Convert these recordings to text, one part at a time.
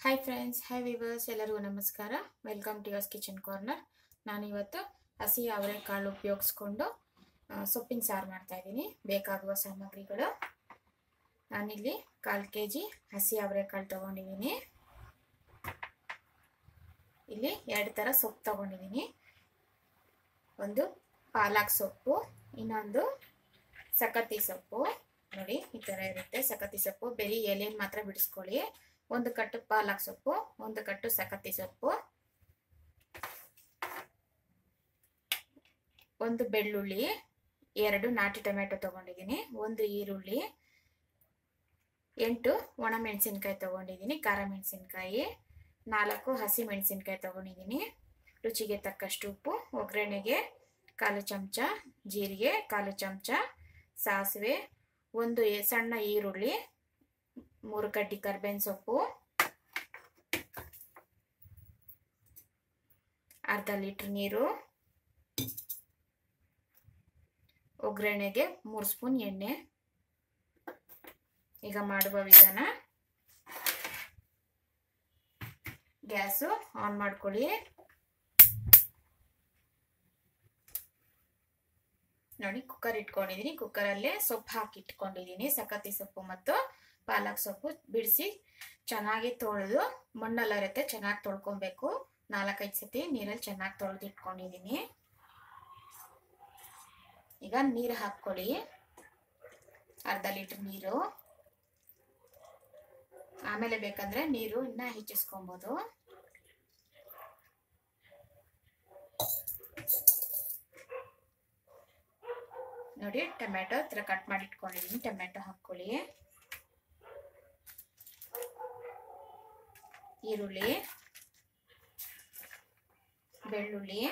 hi friends hi viewers ಎಲ್ಲರಿಗೂ ನಮಸ್ಕಾರ welcome to yours kitchen corner ನಾನಿವತ್ತು ಹಸಿ ಅವರೆಕಾಳು ಉಪಯೋಗಿಸ್ಕೊಂಡು ಆ, ಸೊಪ್ಪಿನ ಸಾರು ಮಾಡ್ತಾ ಇದ್ದೀನಿ ಬೇಕಾಗುವ ಸಾಮಗ್ರಿಗಳು ನಾನಿಲ್ಲಿ ಕಾಲು ಕೆ ಜಿ ಹಸಿ ಅವರೆಕಾಳು ತೊಗೊಂಡಿದ್ದೀನಿ ಇಲ್ಲಿ ಎರಡು ಥರ ಸೊಪ್ಪು ತೊಗೊಂಡಿದ್ದೀನಿ ಒಂದು ಪಾಲಕ್ ಸೊಪ್ಪು ಇನ್ನೊಂದು ಸಕತಿ ಸೊಪ್ಪು ನೋಡಿ ಈ ಥರ ಇರುತ್ತೆ ಸಕತಿ ಸೊಪ್ಪು ಬರೀ ಎಲೆನ ಮಾತ್ರ ಬಿಡಿಸ್ಕೊಳ್ಳಿ ಒಂದು ಕಟ್ಟು ಪಾಲಕ್ ಸೊಪ್ಪು ಒಂದು ಕಟ್ಟು ಸಕತಿ ಸೊಪ್ಪು ಒಂದು ಬೆಳ್ಳುಳ್ಳಿ ಎರಡು ನಾಟಿ ಟೊಮೆಟೊ ತೊಗೊಂಡಿದ್ದೀನಿ ಒಂದು ಈರುಳ್ಳಿ ಎಂಟು ಒಣ ಮೆಣಸಿನ್ಕಾಯಿ ತೊಗೊಂಡಿದ್ದೀನಿ ಖಾರ ಮೆಣಸಿನ್ಕಾಯಿ ನಾಲ್ಕು ಹಸಿ ಮೆಣಸಿನ್ಕಾಯಿ ತೊಗೊಂಡಿದ್ದೀನಿ ರುಚಿಗೆ ತಕ್ಕಷ್ಟು ಉಪ್ಪು ಒಗ್ಗರಣೆಗೆ ಕಾಲು ಚಮಚ ಜೀರಿಗೆ ಕಾಲು ಚಮಚ ಸಾಸಿವೆ ಒಂದು ಎ- ಸಣ್ಣ ಈರುಳ್ಳಿ ಮೂರು ಕಡ್ಡಿ ಕರ್ಬೇವಿನ ಸೊಪ್ಪು ಅರ್ಧ ಲೀಟ್ರ್ ನೀರು ಒಗ್ಗರಣೆಗೆ ಮೂರು ಸ್ಪೂನ್ ಎಣ್ಣೆ ಈಗ ಮಾಡುವ ವಿಧಾನ ಗ್ಯಾಸು ಆನ್ ಮಾಡ್ಕೊಳ್ಳಿ ನೋಡಿ ಕುಕ್ಕರ್ ಇಟ್ಕೊಂಡಿದ್ದೀನಿ ಕುಕ್ಕರಲ್ಲೇ ಸೊಪ್ಪು ಹಾಕಿ ಇಟ್ಕೊಂಡಿದ್ದೀನಿ ಸಕತಿ ಸೊಪ್ಪು ಮತ್ತು ಪಾಲಕ್ ಸೊಪ್ಪು ಬಿಡಿಸಿ ಚೆನ್ನಾಗಿ ತೊಳೆದು ಮಣ್ಣೆಲ್ಲ ಇರುತ್ತೆ ಚೆನ್ನಾಗಿ ತೊಳ್ಕೊಬೇಕು ನಾಲ್ಕೈದು ಸತಿ ನೀರಲ್ಲಿ ಚೆನ್ನಾಗಿ ತೊಳೆದು ಇಟ್ಕೊಂಡಿದ್ದೀನಿ ಈಗ ನೀರು ಹಾಕ್ಕೊಳ್ಳಿ ಅರ್ಧ ಲೀಟ್ರ್ ನೀರು ಆಮೇಲೆ ಬೇಕಂದ್ರೆ ನೀರು ಇನ್ನ ಹೆಚ್ಚಿಸ್ಕೊಬೋದು ನೋಡಿ ಟೊಮೆಟೊ ಹತ್ರ ಕಟ್ ಮಾಡಿ ಇಟ್ಕೊಂಡಿದ್ದೀನಿ ಟೊಮೆಟೊ ಹಾಕ್ಕೊಳ್ಳಿ ಈರುಳ್ಳಿ ಬೆಳ್ಳುಳ್ಳಿ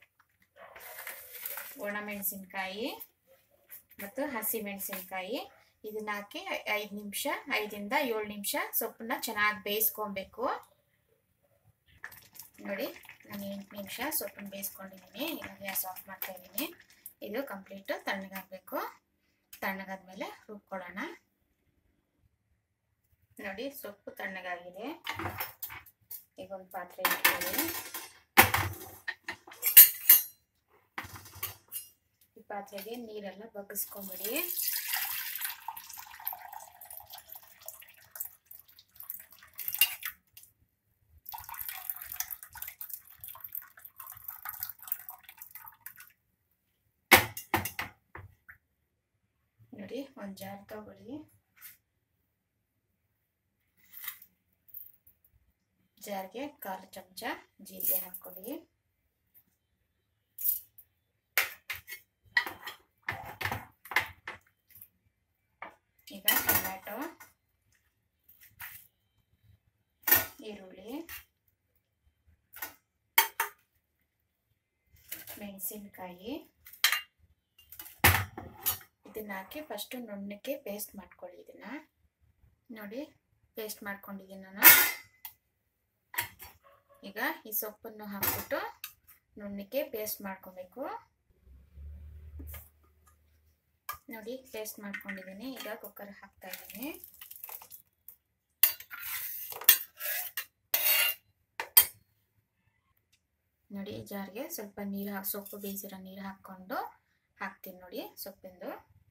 ಒಣಮೆಣಸಿನ್ಕಾಯಿ ಮತ್ತು ಹಸಿ ಮೆಣಸಿನ್ಕಾಯಿ ಇದನ್ನ ಹಾಕಿ ಐದು ನಿಮಿಷ ಐದಿಂದ ಏಳು ನಿಮಿಷ ಸೊಪ್ಪನ್ನ ಚೆನ್ನಾಗಿ ಬೇಯಿಸ್ಕೊಬೇಕು ನೋಡಿ ನಾನು ಎಂಟು ನಿಮಿಷ ಸೊಪ್ಪನ್ನ ಬೇಯಿಸ್ಕೊಂಡಿದ್ದೀನಿ ಈಗ ಗ್ಯಾಸ್ ಆಫ್ ಮಾಡ್ತಾ ಇದ್ದೀನಿ ಇದು ಕಂಪ್ಲೀಟು ತಣ್ಣಗಾಗಬೇಕು ತಣ್ಣಗಾದ್ಮೇಲೆ ರುಬ್ಕೊಳ್ಳೋಣ ನೋಡಿ ಸೊಪ್ಪು ತಣ್ಣಗಾಗಿದೆ ಈಗ ಒಂದು ಪಾತ್ರೆ ಇಟ್ಕೊಳ್ಳಿ ಈ ಪಾತ್ರೆಗೆ ನೀರೆಲ್ಲ ಬಗ್ಗಿಸ್ಕೊಂಬಿಡಿ ನೋಡಿ ಒಂದು ಜಾರ್ ತಗೊಳ್ಳಿ ಜಾರ್ಗೆ ಕಾಲು ಚಮಚ ಜೀರಿಗೆ ಹಾಕ್ಕೊಳ್ಳಿ ಈಗ ಟೊಮ್ಯಾಟೊ ಈರುಳ್ಳಿ ಮೆಣಸಿನ್ಕಾಯಿ ಇದನ್ನ ಹಾಕಿ ಫಸ್ಟು ನುಣ್ಣಕ್ಕೆ ಪೇಸ್ಟ್ ಮಾಡ್ಕೊಳ್ಳಿ ಇದನ್ನ ನೋಡಿ ಪೇಸ್ಟ್ ಮಾಡ್ಕೊಂಡಿದ್ದೀನಿ ನಾನು ಈಗ ಈ ಸೊಪ್ಪನ್ನು ಹಾಕ್ಬಿಟ್ಟು ನುಣ್ಣಕ್ಕೆ ಪೇಸ್ಟ್ ಮಾಡ್ಕೊಬೇಕು ನೋಡಿ ಪೇಸ್ಟ್ ಮಾಡ್ಕೊಂಡಿದ್ದೀನಿ ಈಗ ಕುಕ್ಕರ್ ಹಾಕ್ತಾ ಇದ್ದೀನಿ ನೋಡಿ ಜಾರ್ಗೆ ಸ್ವಲ್ಪ ನೀರು ಹಾಕಿ ಸೊಪ್ಪು ಬೇಯಿಸಿರೋ ನೀರು ಹಾಕ್ಕೊಂಡು ಹಾಕ್ತೀನಿ ನೋಡಿ ಸೊಪ್ಪಿಂದು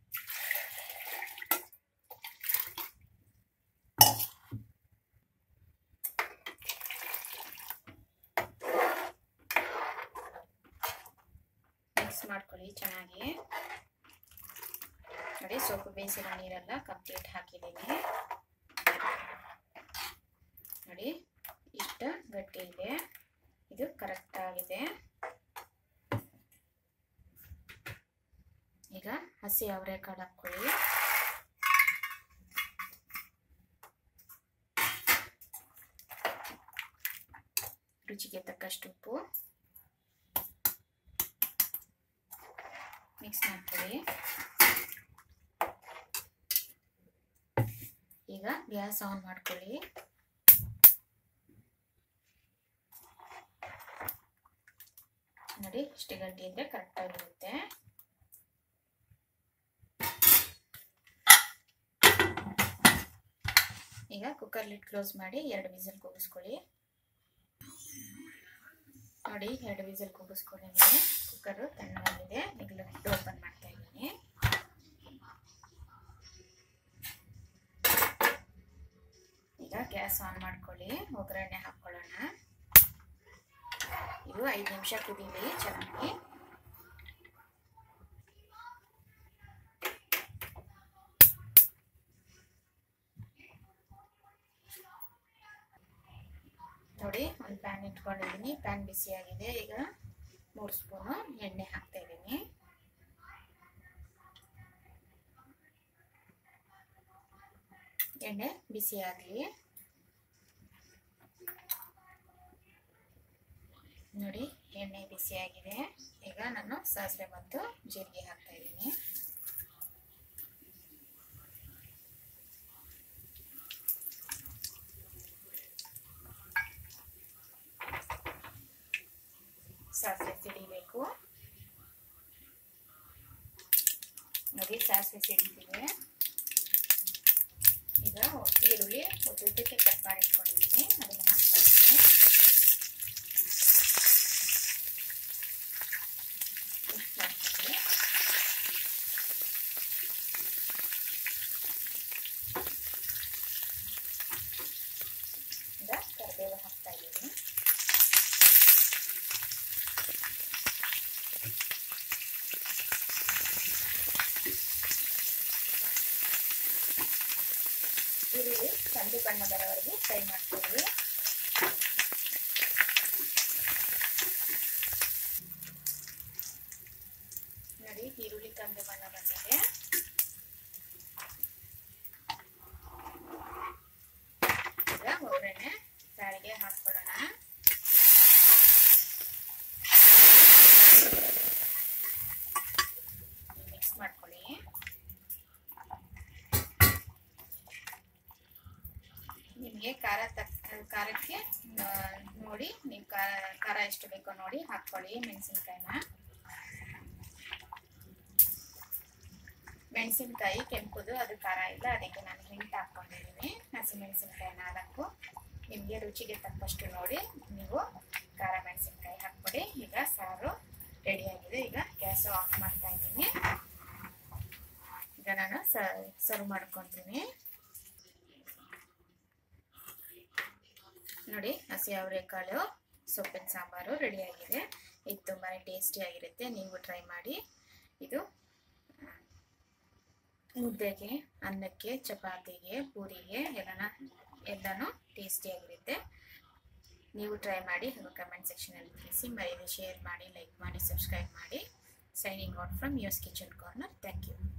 ಮಿಕ್ಸ್ ಮಾಡ್ಕೊಳ್ಳಿ ಚೆನ್ನಾಗಿ ನೋಡಿ ಸೊಪ್ಪು ಬೇಯಿಸಿರೋ ನೀರೆಲ್ಲ ಕಂಪ್ಲೀಟ್ ಹಾಕಿದ್ದೀನಿ ನೋಡಿ ಇಷ್ಟು ಗಟ್ಟಿ ಇದೆ ಇದು ಕರೆಕ್ಟ್ ಆಗಿದೆ ಈಗ ಹಸಿ ಅವರೆಕಾಳು ಹಾಕ್ಕೊಳ್ಳಿ ರುಚಿಗೆ ತಕ್ಕಷ್ಟು ಉಪ್ಪು ಮಿಕ್ಸ್ ಮಾಡ್ಕೊಳ್ಳಿ ಈಗ ಗ್ಯಾಸ್ ಆನ್ ಮಾಡ್ಕೊಳ್ಳಿ ನೋಡಿ ಇಷ್ಟು ಗಂಟೆ ಇದ್ರೆ ಕರೆಕ್ಟಾಗಿರುತ್ತೆ ಈಗ ಕುಕ್ಕರ್ ಕುಕ್ಕರ್ ಲಿಡ್ ಕ್ಲೋಸ್ ಮಾಡಿ ಎರಡು ವಿಸಿಲ್ ಕೂಗಿಸ್ಕೊಳ್ಳಿ ನೋಡಿ ಎರಡು ವಿಸಿಲ್ ಕೂಗಿಸ್ಕೊಂಡಿದ್ದೀನಿ ಕುಕ್ಕರು ತಣ್ಣಗಾಗಿದೆ ಈಗ ಲಿಡ್ ಓಪನ್ ಮಾಡ್ತಾ ಇದ್ದೀನಿ ಈಗ ಗ್ಯಾಸ್ ಆನ್ ಮಾಡ್ಕೊಳ್ಳಿ ಒಗ್ಗರಣೆ ಹಾಕ್ಕೊಳ್ಳೋಣ ಇದು ಐದು ನಿಮಿಷ ಕುದೀಲಿ ಚೆನ್ನಾಗಿ ನೋಡಿ ಒಂದು ಪ್ಯಾನ್ ಇಟ್ಕೊಂಡಿದ್ದೀನಿ ಪ್ಯಾನ್ ಬಿಸಿಯಾಗಿದೆ ಈಗ ಮೂರು ಸ್ಪೂನು ಎಣ್ಣೆ ಹಾಕ್ತಾ ಇದ್ದೀನಿ ಎಣ್ಣೆ ಬಿಸಿ ಆಗಲಿ ನೋಡಿ ಎಣ್ಣೆ ಬಿಸಿಯಾಗಿದೆ ಈಗ ನಾನು ಸಾಸಿವೆ ಮತ್ತು ಜೀರಿಗೆ ಹಾಕ್ತಾ ಇದ್ದೀನಿ ಸಾಸಿವೆ ಸಿಡಿಬೇಕು ನೋಡಿ ಸಾಸಿವೆ ಸಿಡಿದಿದೆ ಈಗ ಈರುಳ್ಳಿ ಉದ್ದುದ್ದಕ್ಕೆ ಕಟ್ ಮಾಡಿ ಇಟ್ಕೊಂಡಿದ್ದೀನಿ ಅದನ್ನು ಹಾಕ್ತಾ ಇದ್ದೀನಿ ಮಿಕ್ಸ್ ಮಾಡ್ತೀನಿ ಈಗ ಕರಿಬೇವು ಹಾಕ್ತಾ ಇದ್ದೀನಿ ಈರುಳ್ಳಿ ಕಂದು ಬಣ್ಣ ಬರೋವರೆಗೆ ಫ್ರೈ ಮಾಡ್ತೀವಿ ನೋಡಿ ಈರುಳ್ಳಿ ಕಂದು ಬಣ್ಣ ಬಂದಿದೆ ಈಗ ಒಗ್ಗರಣೆ ಬ್ಯಾಳಿಗೆ ಹಾಕ್ಕೊಳ್ಳೋಣ ಮಿಕ್ಸ್ ಮಾಡ್ಕೊಳ್ಳಿ ನಿಮಗೆ ಖಾರ ತಕ್ಕ ಖಾರಕ್ಕೆ ಆ, ನೋಡಿ ನೀವು ಖಾರ ಖಾರ ಎಷ್ಟು ಬೇಕೋ ನೋಡಿ ಹಾಕ್ಕೊಳ್ಳಿ ಮೆಣಸಿನ್ಕಾಯಿನ ಮೆಣಸಿನ್ಕಾಯಿ ಕೆಂಪುದು ಅದು ಖಾರ ಇಲ್ಲ ಅದಕ್ಕೆ ನಾನು ಹಿಂಟ್ ಹಾಕ್ಕೊಂಡಿದ್ದೀನಿ ಹಸಿಮೆಣಸಿನ್ಕಾಯಿ ನಾಲ್ಕು ನಿಮಗೆ ರುಚಿಗೆ ತಕ್ಕಷ್ಟು ನೋಡಿ ನೀವು ಖಾರ ಮೆಣಸಿನ್ಕಾಯಿ ಹಾಕ್ಬಿಡಿ ಈಗ ಸಾರು ರೆಡಿಯಾಗಿದೆ ಈಗ ಗ್ಯಾಸು ಆಫ್ ಮಾಡ್ತಾ ಇದ್ದೀನಿ ಈಗ ನಾನು ಸರ್ವ್ ಮಾಡ್ಕೊತೀನಿ ನೋಡಿ ಹಸಿ ಅವರೆಕಾಳು ಸೊಪ್ಪಿನ ಸಾಂಬಾರು ರೆಡಿಯಾಗಿದೆ ಇದು ತುಂಬಾ ಟೇಸ್ಟಿಯಾಗಿರುತ್ತೆ ನೀವು ಟ್ರೈ ಮಾಡಿ ಇದು ಮುದ್ದೆಗೆ ಅನ್ನಕ್ಕೆ ಚಪಾತಿಗೆ ಪೂರಿಗೆ ಎಲ್ಲನ ಎಲ್ಲನೂ ಟೇಸ್ಟಿಯಾಗಿರುತ್ತೆ ನೀವು ಟ್ರೈ ಮಾಡಿ ಹಾಗೂ ಕಮೆಂಟ್ ಸೆಕ್ಷನಲ್ಲಿ ತಿಳಿಸಿ ಮರೀದೆ ಶೇರ್ ಮಾಡಿ ಲೈಕ್ ಮಾಡಿ ಸಬ್ಸ್ಕ್ರೈಬ್ ಮಾಡಿ signing out from yours kitchen corner thank you